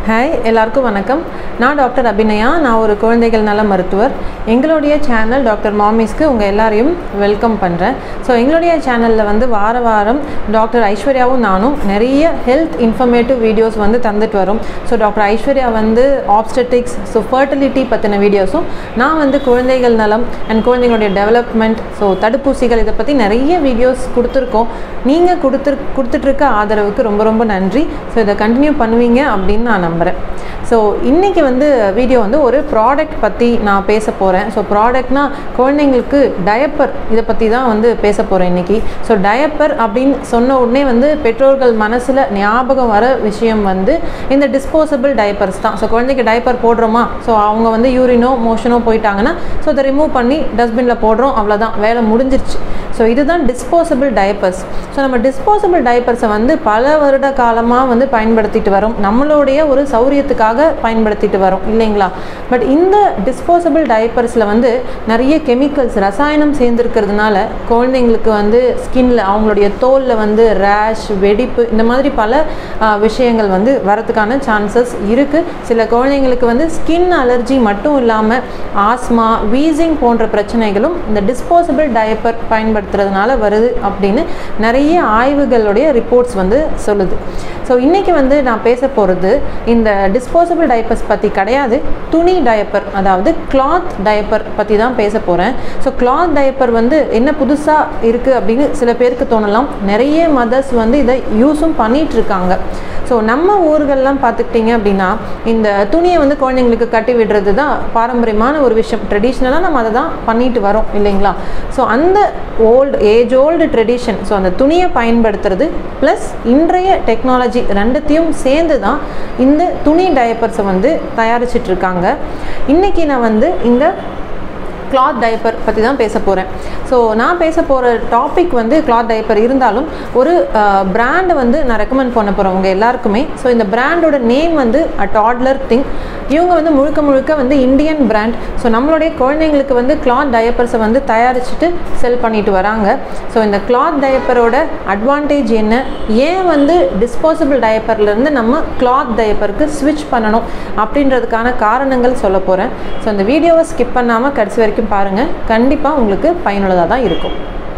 hi எல்லாருக்கும் வணக்கம் நான் டாக்டர் அபிநயா நான் ஒரு குழந்தைகள் நல மருத்துவர் எங்களுடைய சேனல் டாக்டர் மாமிஸ்க்கு உங்கள் எல்லாரையும் வெல்கம் பண்ணுறேன் ஸோ எங்களுடைய சேனலில் வந்து வார வாரம் டாக்டர் ஐஸ்வர்யாவும் நானும் நிறைய ஹெல்த் இன்ஃபர்மேட்டிவ் வீடியோஸ் வந்து தந்துட்டு வரோம் ஸோ டாக்டர் ஐஸ்வர்யா வந்து ஆப்ஸ்டட்டிக்ஸ் ஸோ ஃபர்டிலிட்டி பற்றின வீடியோஸும் நான் வந்து குழந்தைகள் நலம் அண்ட் குழந்தைங்களுடைய டெவலப்மெண்ட் ஸோ தடுப்பூசிகள் இதை பற்றி நிறைய வீடியோஸ் கொடுத்துருக்கோம் நீங்கள் கொடுத்து கொடுத்துட்ருக்க ஆதரவுக்கு ரொம்ப ரொம்ப நன்றி ஸோ இதை கண்டினியூ பண்ணுவீங்க அப்படின்னு நான் நம்புகிறேன் ஸோ இன்றைக்கி வந்து வீடியோ வந்து ஒரு ப்ராடக்ட் பற்றி நான் பேச போகிறேன் ஸோ ப்ராடக்ட்னா குழந்தைங்களுக்கு டயப்பர் இதை பற்றி தான் வந்து பேச போகிறேன் இன்றைக்கி ஸோ டயப்பர் அப்படின்னு சொன்ன உடனே வந்து பெற்றோர்கள் மனசில் ஞாபகம் வர விஷயம் வந்து இந்த டிஸ்போசபிள் டயப்பர்ஸ் தான் ஸோ குழந்தைக்கு டயப்பர் போடுறோமா ஸோ அவங்க வந்து யூரினோ மோஷனோ போயிட்டாங்கன்னா ஸோ அதை ரிமூவ் பண்ணி டஸ்ட்பினில் போடுறோம் அவ்வளோதான் வேலை முடிஞ்சிருச்சு ஸோ இதுதான் டிஸ்போசபிள் டயப்பர்ஸ் ஸோ நம்ம டிஸ்போசபிள் டயப்பர்ஸை வந்து பல வருட காலமாக வந்து பயன்படுத்திட்டு வரோம் நம்மளுடைய ஒரு சௌரியத்துக்காக பயன்படுத்திட்டு வரோம் இல்லைங்களா பட் இந்த டிஸ்போசபிள் டயப்பர்ஸில் வந்து நிறைய கெமிக்கல்ஸ் ரசாயனம் சேர்ந்துருக்கிறதுனால குழந்தைங்களுக்கு வந்து ஸ்கின்ல அவங்களுடைய தோலில் வந்து ரேஷ் வெடிப்பு இந்த மாதிரி பல ஆஹ், விஷயங்கள் வந்து வரதுக்கான சான்சஸ் இருக்குது சில குழந்தைங்களுக்கு வந்து ஸ்கின் அலர்ஜி மட்டும் இல்லாமல் ஆஸ்மா வீசிங் போன்ற பிரச்சனைகளும் இந்த டிஸ்போசபிள் டயப்பர் பயன்படுத்துறதுனால வருது அப்படின்னு நிறைய ஆய்வுகளுடைய ரிப்போர்ட்ஸ் வந்து சொல்லுது ஸோ இன்றைக்கி வந்து நான் பேச போகிறது இந்த டிஸ்போசபிள் டயப்பர்ஸ் பற்றி கிடையாது துணி டயப்பர் அதாவது கிளாத் டயப்பர் பற்றி தான் பேச போகிறேன் ஸோ கிளாத் டயப்பர் வந்து என்ன புதுசாக இருக்குது அப்படின்னு சில பேருக்கு தோணலாம் நிறைய மதர்ஸ் வந்து இதை யூஸும் பண்ணிட்டு இருக்காங்க ஸோ நம்ம ஊர்கள்லாம் பார்த்துக்கிட்டிங்க அப்படின்னா இந்த துணியை வந்து குழந்தைங்களுக்கு கட்டி விடுறது தான் பாரம்பரியமான ஒரு விஷயம் ட்ரெடிஷ்னலாக நம்ம அதை தான் பண்ணிட்டு வரோம் இல்லைங்களா ஸோ அந்த old age old tradition so அந்த துணியை பயன்படுத்துறது ப்ளஸ் இன்றைய டெக்னாலஜி ரெண்டுத்தையும் சேர்ந்து தான் இந்த துணி டயப்பர்ஸை வந்து தயாரிச்சிட்டு இருக்காங்க இன்றைக்கி நான் வந்து இந்த கிளாத் டைப்பர் பற்றி தான் பேச போகிறேன் ஸோ நான் பேச போகிற டாபிக் வந்து கிளாத் டைப்பர் இருந்தாலும் ஒரு பிராண்டை வந்து நான் ரெக்கமெண்ட் பண்ண போகிறேன் உங்கள் எல்லாருக்குமே ஸோ இந்த பிராண்டோட நேம் வந்து அ டாட்லர் திங் இவங்க வந்து முழுக்க முழுக்க வந்து இந்தியன் பிராண்ட் ஸோ நம்மளுடைய குழந்தைங்களுக்கு வந்து கிளாத் டயப்பர்ஸை வந்து தயாரிச்சுட்டு செல் பண்ணிட்டு வராங்க ஸோ இந்த கிளாத் டயப்பரோட அட்வான்டேஜ் என்ன ஏன் வந்து டிஸ்போசபிள் டயப்பர்லேருந்து நம்ம கிளாத் டயப்பருக்கு ஸ்விட்ச் பண்ணணும் அப்படின்றதுக்கான காரணங்கள் சொல்ல போகிறேன் ஸோ இந்த வீடியோவை ஸ்கிப் பண்ணாமல் கடைசி வரைக்கும் பாருங்கள் கண்டிப்பாக உங்களுக்கு பயனுள்ளதாக தான் இருக்கும்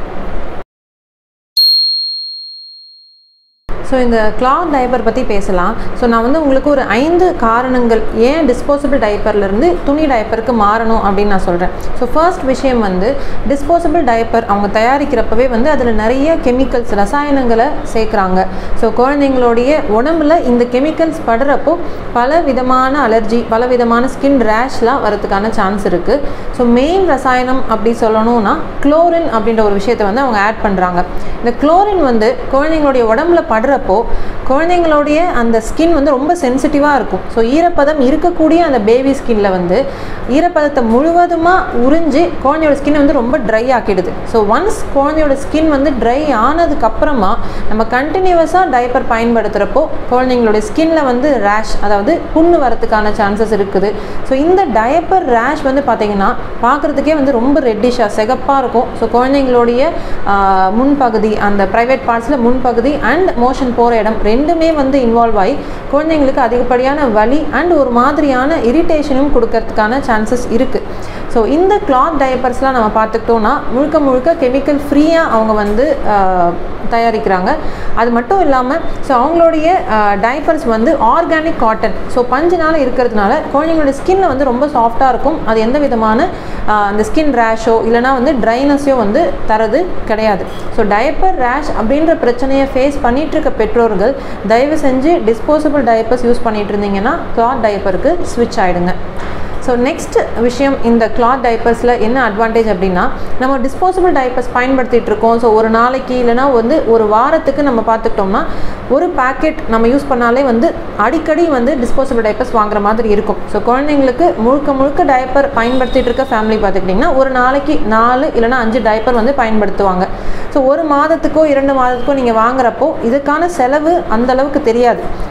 ஸோ இந்த கிளாத் டைப்பர் பற்றி பேசலாம் ஸோ நான் வந்து உங்களுக்கு ஒரு ஐந்து காரணங்கள் ஏன் டிஸ்போசபிள் டைப்பர்லேருந்து துணி டைப்பருக்கு மாறணும் அப்படின்னு நான் சொல்கிறேன் ஸோ ஃபர்ஸ்ட் விஷயம் வந்து டிஸ்போசபிள் டைப்பர் அவங்க தயாரிக்கிறப்பவே வந்து அதில் நிறைய கெமிக்கல்ஸ் ரசாயனங்களை சேர்க்குறாங்க ஸோ குழந்தைங்களுடைய உடம்புல இந்த கெமிக்கல்ஸ் படுறப்போ பல விதமான அலர்ஜி பல விதமான ஸ்கின் ரேஷ்லாம் வரதுக்கான சான்ஸ் இருக்குது ஸோ மெயின் ரசாயனம் அப்படி சொல்லணும்னா குளோரின் அப்படின்ற ஒரு விஷயத்தை வந்து அவங்க ஆட் பண்ணுறாங்க இந்த குளோரின் வந்து குழந்தைங்களுடைய உடம்புல படுறப்போ குழந்தைங்களுடைய அந்த ஸ்கின் வந்து ரொம்ப சென்சிட்டிவாக இருக்கும் ஸோ ஈரப்பதம் இருக்கக்கூடிய அந்த பேபி ஸ்கின்ல வந்து ஈரப்பதத்தை முழுவதுமாக உறிஞ்சு குழந்தையோட ஸ்கின் வந்து ரொம்ப ட்ரை ஆக்கிடுது ஸோ ஒன்ஸ் குழந்தையோட ஸ்கின் வந்து ட்ரை ஆனதுக்கப்புறமா நம்ம கண்டினியூவஸாக டைப்பர் பயன்படுத்துகிறப்போ குழந்தைங்களுடைய ஸ்கின்ல வந்து ரேஷ் அதாவது புண்ணு வரதுக்கான சான்சஸ் இருக்குது ஸோ இந்த டயப்பர் ரேஷ் வந்து பார்த்தீங்கன்னா பார்க்குறதுக்கே வந்து ரொம்ப ரெட்டிஷாக சிகப்பாக இருக்கும் ஸோ குழந்தைங்களுடைய ஆஹ், முன்பகுதி அந்த ப்ரைவேட் பார்ட்ஸில் முன்பகுதி அண்ட் மோஷன் போகிற இடம் ரெண்டுமே வந்து இன்வால்வ் ஆகி குழந்தைங்களுக்கு அதிகப்படியான வலி அண்ட் ஒரு மாதிரியான இரிட்டேஷனும் கொடுக்கறதுக்கான சான்சஸ் இருக்குது ஸோ இந்த கிளாத் டயப்பர்ஸ்லாம் நம்ம பார்த்துக்கிட்டோன்னா முழுக்க முழுக்க கெமிக்கல் ஃப்ரீயாக அவங்க வந்து ஆஹ், தயாரிக்கிறாங்க அது மட்டும் இல்லாமல் ஸோ அவங்களுடைய டைப்பர்ஸ் வந்து ஆர்கானிக் காட்டன் ஸோ பஞ்சுனால இருக்கிறதுனால குழந்தைங்களோட ஸ்கின்ல வந்து ரொம்ப சாஃப்டாக இருக்கும் அது எந்த விதமான ஆஹ், அந்த ஸ்கின் ரேஷோ இல்லைனா வந்து ட்ரைனஸையோ வந்து தரது கிடையாது ஸோ டயப்பர் ரேஷ் அப்படின்ற பிரச்சனையை ஃபேஸ் பண்ணிட்டு இருக்க பெற்றோர்கள் தயவு செஞ்சு டிஸ்போசபிள் டயப்பர்ஸ் யூஸ் பண்ணிட்டு இருந்தீங்கன்னா கிளாத் டயப்பருக்கு ஸ்விட்ச் ஆயிடுங்க ஸோ நெக்ஸ்ட் விஷயம் இந்த கிளாத் டைப்பர்ஸில் என்ன அட்வான்டேஜ் அப்படின்னா நம்ம டிஸ்போசபிள் டைப்பர்ஸ் பயன்படுத்திட்டு இருக்கோம் ஸோ ஒரு நாளைக்கு இல்லைனா வந்து ஒரு வாரத்துக்கு நம்ம பார்த்துக்கிட்டோம்னா ஒரு பேக்கெட் நம்ம யூஸ் பண்ணாலே வந்து அடிக்கடி வந்து டிஸ்போசபிள் டைப்பர்ஸ் வாங்குற மாதிரி இருக்கும் ஸோ குழந்தைங்களுக்கு முழுக்க முழுக்க டைப்பர் பயன்படுத்திட்டு இருக்க ஃபேமிலி பார்த்துக்கிட்டிங்கன்னா ஒரு நாளைக்கு நாலு இல்லைனா அஞ்சு டைப்பர் வந்து பயன்படுத்துவாங்க ஸோ ஒரு மாதத்துக்கோ இரண்டு மாதத்துக்கோ நீங்கள் வாங்குறப்போ இதுக்கான செலவு அந்த அளவுக்கு தெரியாது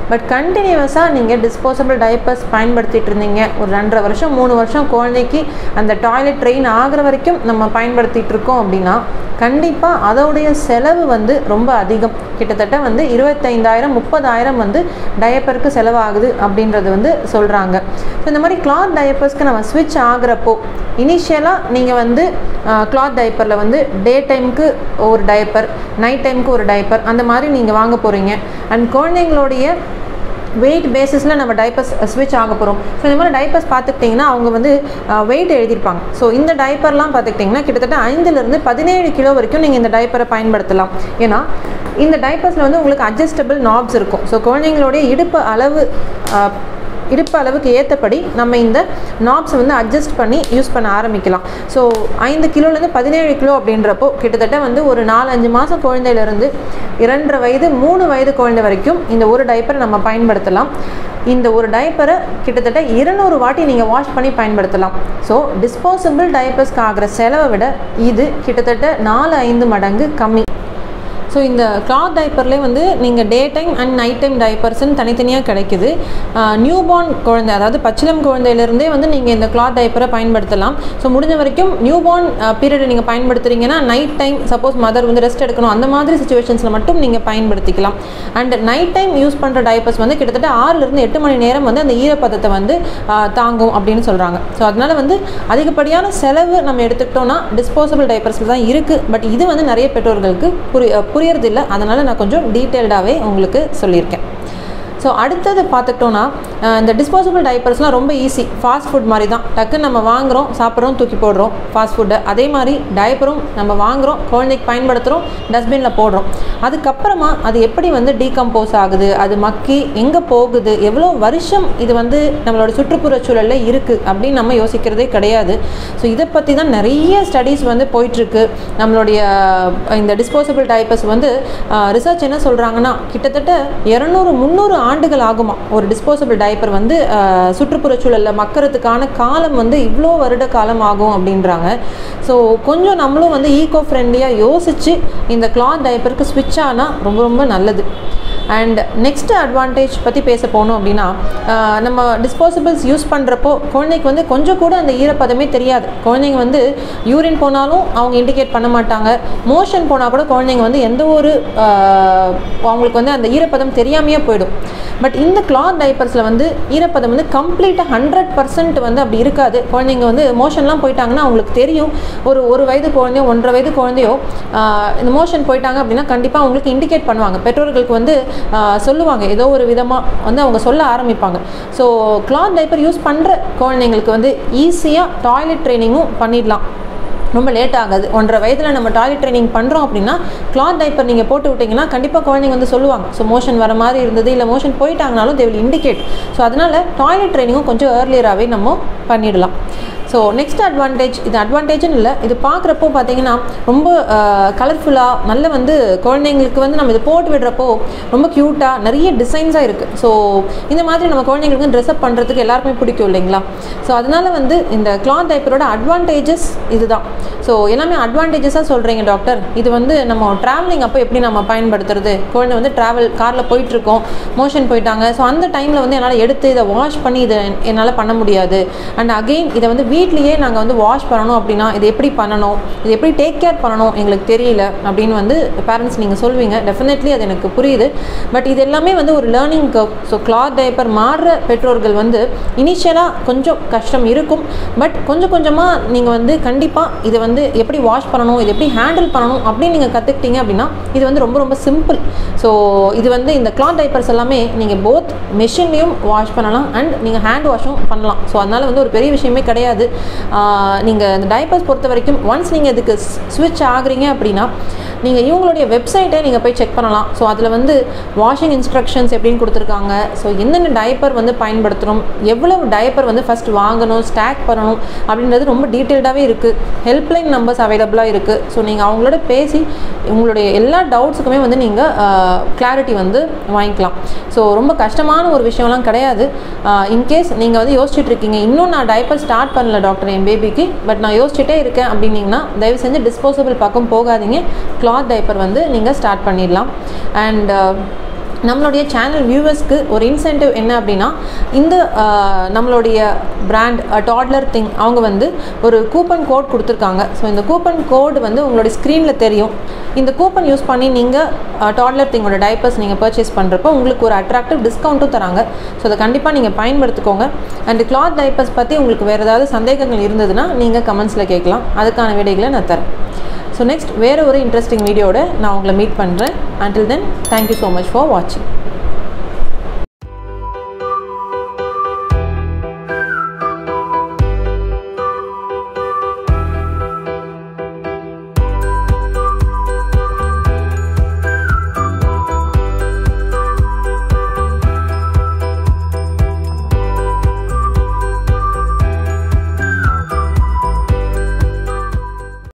பட் கண்டினியூவஸாக நீங்கள் டிஸ்போசபிள் டைப்பர்ஸ் பயன்படுத்திட்டு இருந்தீங்க ஒரு ரெண்டரை வருஷம் மூணு வருஷம் குழந்தைக்கு அந்த டாய்லெட் ட்ரெயின் ஆகிற வரைக்கும் நம்ம பயன்படுத்திட்டு இருக்கோம் அப்படின்னா கண்டிப்பாக அதோடைய செலவு வந்து ரொம்ப அதிகம் கிட்டத்தட்ட வந்து இருபத்தைந்தாயிரம் முப்பதாயிரம் வந்து டயப்பருக்கு செலவாகுது அப்படின்றது வந்து சொல்கிறாங்க ஸோ இந்த மாதிரி கிளாத் டயப்பர்ஸ்க்கு நம்ம ஸ்விட்ச் ஆகுறப்போ இனிஷியலாக நீங்கள் வந்து கிளாத் டைப்பரில் வந்து டே டைமுக்கு ஒரு டைப்பர் நைட் டைமுக்கு ஒரு டைப்பர் அந்த மாதிரி நீங்கள் வாங்க போகிறீங்க அண்ட் குழந்தைங்களுடைய வெயிட் பேசிஸில் நம்ம டைப்பர்ஸ் ஸ்விட்ச் ஆக போகிறோம் ஸோ இந்த மாதிரி டைப்பர்ஸ் பார்த்துக்கிட்டிங்கன்னா அவங்க வந்து வெயிட் எழுதியிருப்பாங்க ஸோ இந்த டைப்பர்லாம் பார்த்துக்கிட்டிங்கன்னா கிட்டத்தட்ட ஐந்துலேருந்து பதினேழு கிலோ வரைக்கும் நீங்கள் இந்த டைப்பரை பயன்படுத்தலாம் ஏன்னா இந்த டைப்பர்ஸில் வந்து உங்களுக்கு அட்ஜஸ்டபிள் நாப்ஸ் இருக்கும் ஸோ குழந்தைங்களுடைய இடுப்பு அளவு இடுப்பு அளவுக்கு ஏற்றபடி நம்ம இந்த நாப்ஸ் வந்து அட்ஜஸ்ட் பண்ணி யூஸ் பண்ண ஆரம்பிக்கலாம் ஸோ ஐந்து கிலோலேருந்து பதினேழு கிலோ அப்படின்றப்போ கிட்டத்தட்ட வந்து ஒரு நாலு அஞ்சு மாதம் குழந்தையிலேருந்து இரண்டரை வயது மூணு வயது குழந்தை வரைக்கும் இந்த ஒரு டைப்பரை நம்ம பயன்படுத்தலாம் இந்த ஒரு டைப்பரை கிட்டத்தட்ட இருநூறு வாட்டி நீங்கள் வாஷ் பண்ணி பயன்படுத்தலாம் ஸோ டிஸ்போசபிள் டைப்பர்ஸ்க்கு ஆகிற செலவை விட இது கிட்டத்தட்ட நாலு ஐந்து மடங்கு கம்மி ஸோ இந்த கிளாத் டைப்பர்லேயே வந்து நீங்கள் day time and night time டைப்பர்ஸ்னு தனித்தனியாக கிடைக்குது நியூ பார்ன் குழந்தை அதாவது பச்சிலம் குழந்தையிலேருந்தே வந்து நீங்கள் இந்த கிளாத் டைப்பரை பயன்படுத்தலாம் ஸோ முடிஞ்ச வரைக்கும் நியூ பார்ன் பீரியட் நீங்கள் பயன்படுத்துகிறீங்கன்னா நைட் டைம் சப்போஸ் மதர் வந்து ரெஸ்ட் எடுக்கணும் அந்த மாதிரி சுச்சுவேஷன்ஸில் மட்டும் நீங்கள் பயன்படுத்திக்கலாம் அண்ட் நைட் டைம் யூஸ் பண்ணுற டைப்பர்ஸ் வந்து கிட்டத்தட்ட ஆறுலேருந்து எட்டு மணி நேரம் வந்து அந்த ஈரப்பதத்தை வந்து தாங்கும் அப்படின்னு சொல்கிறாங்க ஸோ அதனால் வந்து அதிகப்படியான செலவு நம்ம எடுத்துக்கிட்டோம்னா டிஸ்போசபிள் டைப்பர்ஸில் தான் இருக்குது பட் இது வந்து நிறைய பெற்றோர்களுக்கு புரி புரியறதில்லை அதனால் நான் கொஞ்சம் டீட்டெயில்டாகவே உங்களுக்கு சொல்லியிருக்கேன் ஸோ அடுத்தது பார்த்துக்கிட்டோன்னா இந்த டிஸ்போசபிள் டைப்பர்ஸ்லாம் ரொம்ப ஈஸி ஃபாஸ்ட் ஃபுட் மாதிரி தான் டக்குன்னு நம்ம வாங்குகிறோம் சாப்பிட்றோம் தூக்கி போடுறோம் ஃபாஸ்ட் ஃபுட்டு அதே மாதிரி டைப்பரும் நம்ம வாங்குகிறோம் குழந்தைக்கு பயன்படுத்துகிறோம் டஸ்ட்பினில் போடுறோம் அதுக்கப்புறமா அது எப்படி வந்து டீகம்போஸ் ஆகுது அது மக்கி எங்கே போகுது எவ்வளோ வருஷம் இது வந்து நம்மளோட சுற்றுப்புற சூழலில் இருக்குது அப்படின்னு நம்ம யோசிக்கிறதே கிடையாது ஸோ இதை பற்றி தான் நிறைய ஸ்டடீஸ் வந்து போயிட்டுருக்கு நம்மளுடைய இந்த டிஸ்போசபிள் டைப்பர்ஸ் வந்து ரிசர்ச் என்ன சொல்கிறாங்கன்னா கிட்டத்தட்ட இரநூறு முந்நூறு ஆண்டுகள் ஆகுமா ஒரு டிஸ்போசபிள் டைப்பர் வந்து சுற்றுப்புற சூழலில் மக்கறதுக்கான காலம் வந்து இவ்வளோ வருட காலம் ஆகும் அப்படின்றாங்க ஸோ கொஞ்சம் நம்மளும் வந்து ஈகோ ஃப்ரெண்ட்லியாக யோசித்து இந்த கிளாத் டைப்பருக்கு ஸ்விட்ச் ஆனால் ரொம்ப ரொம்ப நல்லது அண்ட் நெக்ஸ்ட் அட்வான்டேஜ் பற்றி பேச போனோம் அப்படின்னா நம்ம டிஸ்போசபிள்ஸ் யூஸ் பண்ணுறப்போ குழந்தைக்கு வந்து கொஞ்சம் கூட அந்த ஈரப்பதமே தெரியாது குழந்தைங்க வந்து யூரின் போனாலும் அவங்க இண்டிகேட் பண்ண மாட்டாங்க மோஷன் போனால் கூட குழந்தைங்க வந்து எந்த ஒரு அவங்களுக்கு வந்து அந்த ஈரப்பதம் தெரியாமையே போயிடும் பட் இந்த கிளாத் டைப்பர்ஸில் வந்து ஈரப்பதம் வந்து கம்ப்ளீட்டாக ஹண்ட்ரட் பர்சன்ட் வந்து அப்படி இருக்காது குழந்தைங்க வந்து மோஷன்லாம் போயிட்டாங்கன்னா அவங்களுக்கு தெரியும் ஒரு ஒரு வயது குழந்தையோ ஒன்றரை வயது குழந்தையோ இந்த மோஷன் போயிட்டாங்க அப்படின்னா கண்டிப்பாக அவங்களுக்கு இண்டிகேட் பண்ணுவாங்க பெற்றோர்களுக்கு வந்து சொல்லுவாங்க ஏதோ ஒரு விதமாக வந்து அவங்க சொல்ல ஆரம்பிப்பாங்க ஸோ கிளாத் டைப்பர் யூஸ் பண்ணுற குழந்தைங்களுக்கு வந்து ஈஸியாக டாய்லெட் ட்ரைனிங்கும் பண்ணிடலாம் ரொம்ப லேட் ஆகாது ஒன்றரை வயதில் நம்ம டாய்லெட் ட்ரைனிங் பண்ணுறோம் அப்படின்னா கிளாத் டைப்பர் நீங்கள் போட்டு விட்டிங்கன்னா கண்டிப்பாக குழந்தைங்க வந்து சொல்லுவாங்க ஸோ மோஷன் வர மாதிரி இருந்தது இல்லை மோஷன் போயிட்டாங்கனாலும் தே வில் இண்டிகேட் ஸோ அதனால் டாய்லெட் ட்ரைனிங்கும் கொஞ்சம் ஏர்லியராகவே நம்ம பண்ணிடலாம் ஸோ நெக்ஸ்ட் அட்வான்டேஜ் இது அட்வான்டேஜ்னு இல்லை இது பார்க்குறப்போ பார்த்தீங்கன்னா ரொம்ப கலர்ஃபுல்லாக நல்ல வந்து குழந்தைங்களுக்கு வந்து நம்ம இது போட்டு விடுறப்போ ரொம்ப க்யூட்டாக நிறைய டிசைன்ஸாக இருக்குது ஸோ இந்த மாதிரி நம்ம குழந்தைங்களுக்கு ட்ரெஸ்அப் பண்ணுறதுக்கு எல்லாருக்குமே பிடிக்கும் இல்லைங்களா ஸோ அதனால் வந்து இந்த கிளாத் டைப்பரோட அட்வான்டேஜஸ் இதுதான் ஸோ எல்லாமே அட்வான்டேஜஸாக சொல்கிறீங்க டாக்டர் இது வந்து நம்ம ட்ராவலிங் அப்போ எப்படி நம்ம பயன்படுத்துறது குழந்தை வந்து ட்ராவல் காரில் போயிட்டுருக்கோம் மோஷன் போயிட்டாங்க ஸோ அந்த டைமில் வந்து என்னால் எடுத்து இதை வாஷ் பண்ணி இதை என்னால் பண்ண முடியாது அண்ட் அகெயின் இதை வந்து வீட்லேயே நாங்கள் வந்து வாஷ் பண்ணணும் அப்படின்னா இது எப்படி பண்ணணும் இது எப்படி டேக் கேர் பண்ணணும் எங்களுக்கு தெரியல அப்படின்னு வந்து பேரண்ட்ஸ் நீங்கள் சொல்வீங்க டெஃபினெட்லி அது எனக்கு புரியுது பட் இது எல்லாமே வந்து ஒரு learning curve so cloth diaper மாறுற பெற்றோர்கள் வந்து இனிஷியலாக கொஞ்சம் கஷ்டம் இருக்கும் பட் கொஞ்சம் கொஞ்சமாக நீங்கள் வந்து கண்டிப்பாக இதை வந்து எப்படி வாஷ் பண்ணணும் இது எப்படி ஹேண்டில் பண்ணணும் அப்படின்னு நீங்கள் கற்றுக்கிட்டீங்க அப்படின்னா இது வந்து ரொம்ப ரொம்ப சிம்பிள் ஸோ இது வந்து இந்த கிளாத் டைப்பர்ஸ் எல்லாமே நீங்கள் போத் மெஷின்லேயும் வாஷ் பண்ணலாம் அண்ட் நீங்கள் ஹேண்ட் வாஷும் பண்ணலாம் ஸோ அதனால் வந்து ஒரு பெரிய விஷயமே கிடையாது நீங்கள் இந்த டைப்பர்ஸ் பொறுத்த வரைக்கும் ஒன்ஸ் நீங்கள் இதுக்கு ஸ்விட்ச் ஆகுறீங்க அப்படின்னா நீங்கள் இவங்களுடைய வெப்சைட்டை நீங்கள் போய் செக் பண்ணலாம் ஸோ அதில் வந்து வாஷிங் இன்ஸ்ட்ரக்ஷன்ஸ் எப்படின்னு கொடுத்துருக்காங்க ஸோ என்னென்ன டைப்பர் வந்து பயன்படுத்தணும் எவ்வளவு டைப்பர் வந்து ஃபஸ்ட் வாங்கணும் ஸ்டாக் பண்ணணும் அப்படின்றது ரொம்ப டீட்டெயில்டாகவே இருக்குது ஹெல்ப்லைன் நம்பர்ஸ் அவைலபிளாக இருக்குது ஸோ நீங்கள் அவங்களோட பேசி உங்களுடைய எல்லா டவுட்ஸுக்குமே வந்து நீங்கள் கிளாரிட்டி வந்து வாங்கிக்கலாம் ஸோ ரொம்ப கஷ்டமான ஒரு விஷயம்லாம் கிடையாது இன்கேஸ் நீங்கள் வந்து யோசிச்சுட்டு இருக்கீங்க இன்னும் நான் டைப்பர் ஸ்டார்ட் பண்ணல டாக்டர் என் பேபிக்கு பட் நான் யோசிச்சுட்டே இருக்கேன் அப்படின்னீங்கன்னா தயவு செஞ்சு டிஸ்போசபிள் பக்கம் போகாதீங்க கிளாத் டைப்பர் வந்து நீங்கள் ஸ்டார்ட் பண்ணிடலாம் அண்ட் நம்மளுடைய சேனல் வியூவர்ஸ்க்கு ஒரு இன்சென்டிவ் என்ன அப்படின்னா இந்த ஆஹ், நம்மளுடைய பிராண்ட் டாட்லர் திங் அவங்க வந்து ஒரு கூப்பன் கோட் கொடுத்துருக்காங்க ஸோ இந்த கூப்பன் கோட் வந்து உங்களுடைய ஸ்க்ரீனில் தெரியும் இந்த கூப்பன் யூஸ் பண்ணி நீங்கள் டாட்லர் திங்கோட டைப்பர்ஸ் நீங்கள் பர்ச்சேஸ் பண்ணுறப்போ உங்களுக்கு ஒரு அட்ராக்டிவ் டிஸ்கவுண்ட்டும் தராங்க ஸோ அதை கண்டிப்பாக நீங்கள் பயன்படுத்திக்கோங்க அண்ட் கிளாத் டைப்பர்ஸ் பற்றி உங்களுக்கு வேறு ஏதாவது சந்தேகங்கள் இருந்ததுன்னா நீங்கள் கமெண்ட்ஸில் கேட்கலாம் அதுக்கான விடைகளை நான் தரேன் ஸோ நெக்ஸ்ட் வேறு ஒரு இன்ட்ரெஸ்டிங் வீடியோட நான் உங்களை மீட் பண்ணுறேன் until then thank you so much for வாட்சிங்